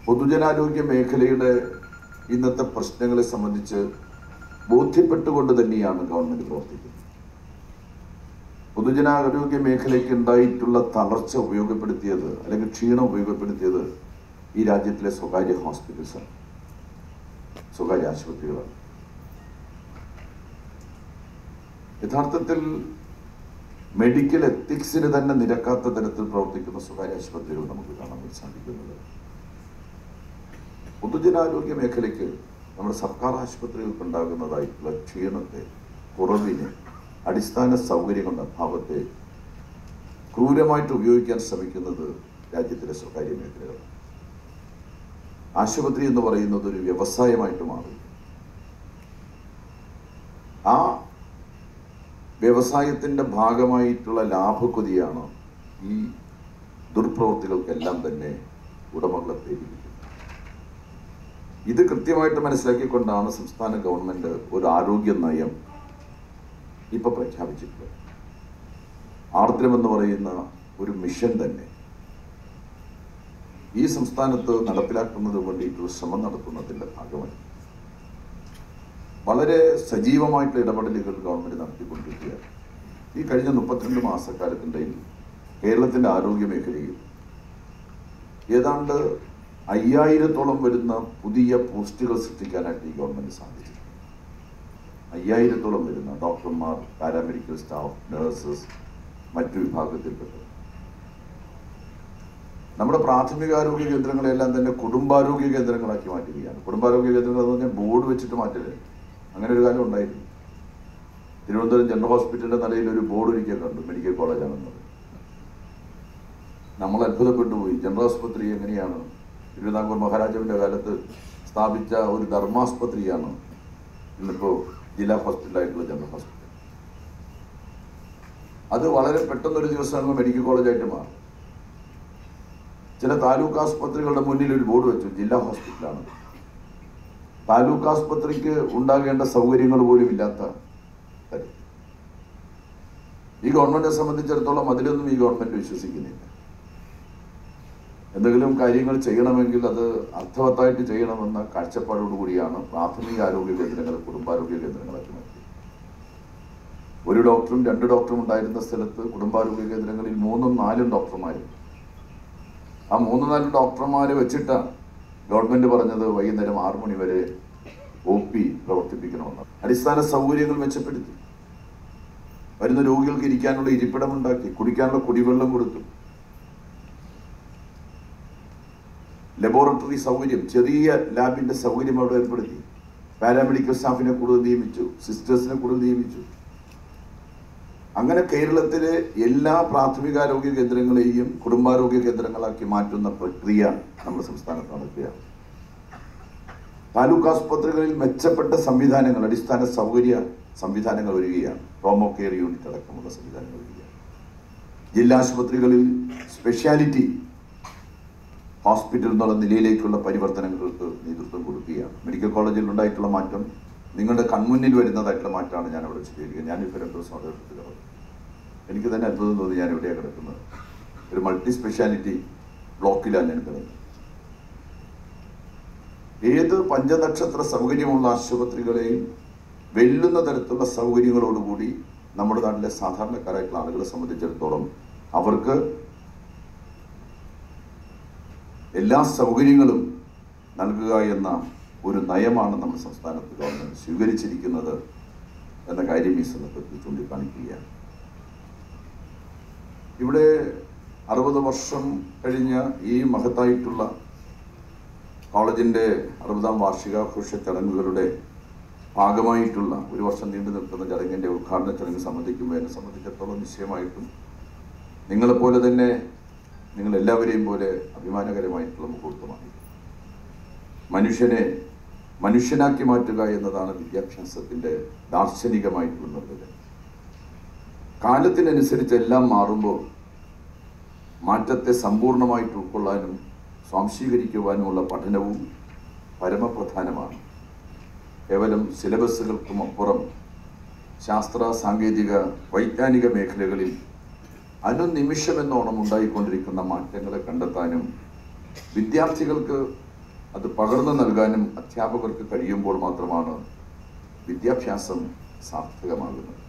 പൊതുജനാരോഗ്യ മേഖലയുടെ ഇന്നത്തെ പ്രശ്നങ്ങളെ സംബന്ധിച്ച് ബോധ്യപ്പെട്ടുകൊണ്ട് തന്നെയാണ് ഗവൺമെന്റ് പ്രവർത്തിക്കുന്നത് പൊതുജനാരോഗ്യ മേഖലയ്ക്ക് ഉണ്ടായിട്ടുള്ള തളർച്ച ഉപയോഗപ്പെടുത്തിയത് അല്ലെങ്കിൽ ക്ഷീണം ഉപയോഗപ്പെടുത്തിയത് ഈ രാജ്യത്തിലെ സ്വകാര്യ ഹോസ്പിറ്റൽസാണ് സ്വകാര്യ ആശുപത്രികളാണ് യഥാർത്ഥത്തിൽ മെഡിക്കൽ എത്തിക്സിന് തന്നെ നിരക്കാത്ത തരത്തിൽ പ്രവർത്തിക്കുന്ന സ്വകാര്യ ആശുപത്രികൾ നമുക്ക് കാണാൻ വേണ്ടി സാധിക്കുന്നത് പൊതുജനാരോഗ്യ മേഖലയ്ക്ക് നമ്മുടെ സർക്കാർ ആശുപത്രികൾക്ക് ഉണ്ടാകുന്നതായിട്ടുള്ള ക്ഷീണത്തെ കുറവിനെ അടിസ്ഥാന സൗകര്യങ്ങളുടെ അഭാവത്തെ ക്രൂരമായിട്ട് ഉപയോഗിക്കാൻ ശ്രമിക്കുന്നത് രാജ്യത്തിലെ സ്വകാര്യ മേഖലകളാണ് ആശുപത്രി എന്ന് പറയുന്നത് ഒരു വ്യവസായമായിട്ട് മാറി ആ വ്യവസായത്തിന്റെ ഭാഗമായിട്ടുള്ള ലാഭക്കൊതിയാണ് ഈ ദുർപ്രവൃത്തികൾക്കെല്ലാം തന്നെ ഉടമകളെ പ്രേരിപ്പിക്കുന്നത് ഇത് കൃത്യമായിട്ട് മനസ്സിലാക്കിക്കൊണ്ടാണ് സംസ്ഥാന ഗവൺമെന്റ് ഒരു ആരോഗ്യ നയം ഇപ്പൊ പ്രഖ്യാപിച്ചിട്ടുള്ളത് ആർദ്രം എന്ന് പറയുന്ന ഒരു മിഷൻ തന്നെ ഈ സംസ്ഥാനത്ത് നടപ്പിലാക്കുന്നതിന് വേണ്ടിയിട്ടുള്ള ശ്രമം നടത്തുന്നതിന്റെ ഭാഗമായി വളരെ സജീവമായിട്ടുള്ള ഇടപെടലുകൾ ഗവൺമെന്റ് നടത്തിക്കൊണ്ടിരിക്കുകയാണ് ഈ കഴിഞ്ഞ മുപ്പത്തിരണ്ട് മാസക്കാലത്തിൻ്റെയിൽ കേരളത്തിന്റെ ആരോഗ്യ മേഖലയിൽ ഏതാണ്ട് അയ്യായിരത്തോളം വരുന്ന പുതിയ പോസ്റ്റുകൾ സൃഷ്ടിക്കാനായിട്ട് ഈ ഗവൺമെന്റ് സാധിച്ചു അയ്യായിരത്തോളം വരുന്ന ഡോക്ടർമാർ പാരാമെഡിക്കൽ സ്റ്റാഫ് നഴ്സസ് മറ്റു വിഭാഗത്തിൽപ്പെട്ടത് നമ്മുടെ പ്രാഥമികാരോഗ്യ കേന്ദ്രങ്ങളെല്ലാം തന്നെ കുടുംബാരോഗ്യ കേന്ദ്രങ്ങളാക്കി മാറ്റുകയാണ് കുടുംബാരോഗ്യ കേന്ദ്രങ്ങൾ എന്ന് പറഞ്ഞാൽ ബോർഡ് വെച്ചിട്ട് മാറ്റല് അങ്ങനെ ഒരു കാലം ഉണ്ടായിരുന്നു തിരുവനന്തപുരം ജനറൽ ഹോസ്പിറ്റലിന്റെ നിലയിൽ ഒരു ബോർഡ് ഒരിക്കൽ കണ്ടു മെഡിക്കൽ കോളേജാണെന്നത് നമ്മൾ അത്ഭുതപ്പെട്ടു പോയി ജനറൽ ആസ്പത്രി എങ്ങനെയാണ് തിരുവിതാംകൂർ മഹാരാജാവിന്റെ കാലത്ത് സ്ഥാപിച്ച ഒരു ധർമാസ്പത്രിയാണ് ഇന്നിപ്പോ ജില്ലാ ഹോസ്പിറ്റലായിട്ടുള്ള ജനറൽ ഹോസ്പിറ്റൽ അത് വളരെ പെട്ടെന്നൊരു ദിവസം അങ്ങ് മെഡിക്കൽ കോളേജായിട്ട് മാറി ചില താലൂക്ക് ആസ്പത്രികളുടെ മുന്നിൽ ഒരു ബോർഡ് വെച്ചു ജില്ലാ ഹോസ്പിറ്റലാണ് താലൂക്ക് ആസ്പത്രിക്ക് ഉണ്ടാകേണ്ട സൗകര്യങ്ങൾ പോലും ഇല്ലാത്ത തരം ഈ ഗവൺമെന്റിനെ സംബന്ധിച്ചിടത്തോളം അതിലൊന്നും ഈ ഗവൺമെന്റ് വിശ്വസിക്കുന്നില്ല എന്തെങ്കിലും കാര്യങ്ങൾ ചെയ്യണമെങ്കിൽ അത് അർത്ഥവത്തായിട്ട് ചെയ്യണമെന്ന കാഴ്ചപ്പാടോടുകൂടിയാണ് പ്രാഥമിക ആരോഗ്യ കേന്ദ്രങ്ങൾ കുടുംബാരോഗ്യ കേന്ദ്രങ്ങളൊക്കെ മാറ്റി ഒരു ഡോക്ടറും രണ്ട് ഡോക്ടറും ഉണ്ടായിരുന്ന സ്ഥലത്ത് കുടുംബാരോഗ്യ കേന്ദ്രങ്ങളിൽ മൂന്നും നാലും ഡോക്ടർമാരും ആ മൂന്ന് നാല് ഡോക്ടർമാരെ വെച്ചിട്ടാണ് ഗവൺമെന്റ് പറഞ്ഞത് വൈകുന്നേരം ആറു മണി വരെ ഒ പി പ്രവർത്തിപ്പിക്കണമെന്ന് അടിസ്ഥാന സൗകര്യങ്ങൾ മെച്ചപ്പെടുത്തി വരുന്ന രോഗികൾക്ക് ഇരിക്കാനുള്ള ഇരിപ്പിടം ഉണ്ടാക്കി കുടിക്കാനുള്ള കുടിവെള്ളം കൊടുത്തു ലബോറട്ടറി സൗകര്യം ചെറിയ ലാബിന്റെ സൗകര്യം അവിടെ ഏർപ്പെടുത്തി പാരാമെഡിക്കൽ സ്റ്റാഫിനെ കൂടുതൽ നിയമിച്ചു സിസ്റ്റേഴ്സിനെ കൂടുതൽ നിയമിച്ചു അങ്ങനെ കേരളത്തിലെ എല്ലാ പ്രാഥമികാരോഗ്യ കേന്ദ്രങ്ങളെയും കുടുംബാരോഗ്യ കേന്ദ്രങ്ങളാക്കി മാറ്റുന്ന പ്രക്രിയ നമ്മുടെ സംസ്ഥാനത്ത് നടക്കുകയാണ് താലൂക്ക് ആസ്പത്രികളിൽ മെച്ചപ്പെട്ട സംവിധാനങ്ങൾ അടിസ്ഥാന സൗകര്യ സംവിധാനങ്ങൾ വരികയാണ് ട്രോമോ കെയർ യൂണിറ്റ് അടക്കമുള്ള സംവിധാനങ്ങൾ വരികയാണ് ജില്ലാ ആശുപത്രികളിൽ സ്പെഷ്യാലിറ്റി ഹോസ്പിറ്റൽ എന്നുള്ള നിലയിലേക്കുള്ള പരിവർത്തനങ്ങൾക്ക് നേതൃത്വം കൊടുക്കുകയാണ് മെഡിക്കൽ കോളേജിൽ ഉണ്ടായിട്ടുള്ള മാറ്റം നിങ്ങളുടെ കൺമുന്നിൽ വരുന്നതായിട്ടുള്ള മാറ്റമാണ് ഞാൻ അവിടെ വിശദീകരിക്കുന്നത് ഞാനിപ്പോൾ രണ്ട് ദിവസം അവിടെ എടുത്ത് കിടന്നു എനിക്ക് തന്നെ അത്ഭുതം തോന്നി ഞാൻ എവിടെയാണ് കിടക്കുന്നത് ഒരു മൾട്ടി സ്പെഷ്യാലിറ്റി ബ്ലോക്കിലാണ് ഞാൻ കിടന്നത് ഏത് പഞ്ചനക്ഷത്ര സൗകര്യമുള്ള ആശുപത്രികളെയും വെല്ലുന്ന തരത്തിലുള്ള സൗകര്യങ്ങളോടുകൂടി നമ്മുടെ നാട്ടിലെ സാധാരണക്കാരായിട്ടുള്ള ആളുകളെ സംബന്ധിച്ചിടത്തോളം അവർക്ക് എല്ലാ സൗകര്യങ്ങളും നൽകുക എന്ന ഒരു നയമാണ് നമ്മുടെ സംസ്ഥാനത്ത് ഗവൺമെന്റ് സ്വീകരിച്ചിരിക്കുന്നത് എന്ന കാര്യം ഈ സന്ദർഭത്തിൽ ചൂണ്ടിക്കാണിക്കുകയാണ് ഇവിടെ അറുപത് വർഷം കഴിഞ്ഞ ഈ മഹത്തായിട്ടുള്ള കോളേജിന്റെ അറുപതാം വാർഷികാഘോഷ ചടങ്ങുകളുടെ ഭാഗമായിട്ടുള്ള ഒരു വർഷം നീണ്ടു നിൽക്കുന്ന ചടങ്ങിന്റെ ഉദ്ഘാടന ചടങ്ങ് സംബന്ധിക്കുമ്പോൾ എന്നെ സംബന്ധിച്ചിടത്തോളം നിശ്ചയമായിട്ടും നിങ്ങളെപ്പോലെ തന്നെ നിങ്ങൾ എല്ലാവരെയും പോലെ അഭിമാനകരമായിട്ടുള്ള മുഹൂർത്തമാണ് മനുഷ്യനെ മനുഷ്യനാക്കി മാറ്റുക എന്നതാണ് വിദ്യാഭ്യാസത്തിന്റെ ദാർശനികമായിട്ടുള്ള നിർവചനം കാലത്തിനനുസരിച്ച് എല്ലാം മാറുമ്പോൾ മാറ്റത്തെ സമ്പൂർണ്ണമായിട്ട് ഉൾക്കൊള്ളാനും സ്വാംശീകരിക്കുവാനുമുള്ള പഠനവും പരമപ്രധാനമാണ് കേവലം സിലബസുകൾക്കും അപ്പുറം ശാസ്ത്ര സാങ്കേതിക വൈജ്ഞാനിക മേഖലകളിൽ അനുനിമിഷമെന്നോണം ഉണ്ടായിക്കൊണ്ടിരിക്കുന്ന മാറ്റങ്ങളെ കണ്ടെത്താനും വിദ്യാർത്ഥികൾക്ക് അത് പകർന്നു നൽകാനും അധ്യാപകർക്ക് കഴിയുമ്പോൾ മാത്രമാണ് വിദ്യാഭ്യാസം സാർത്ഥകമാകുന്നത്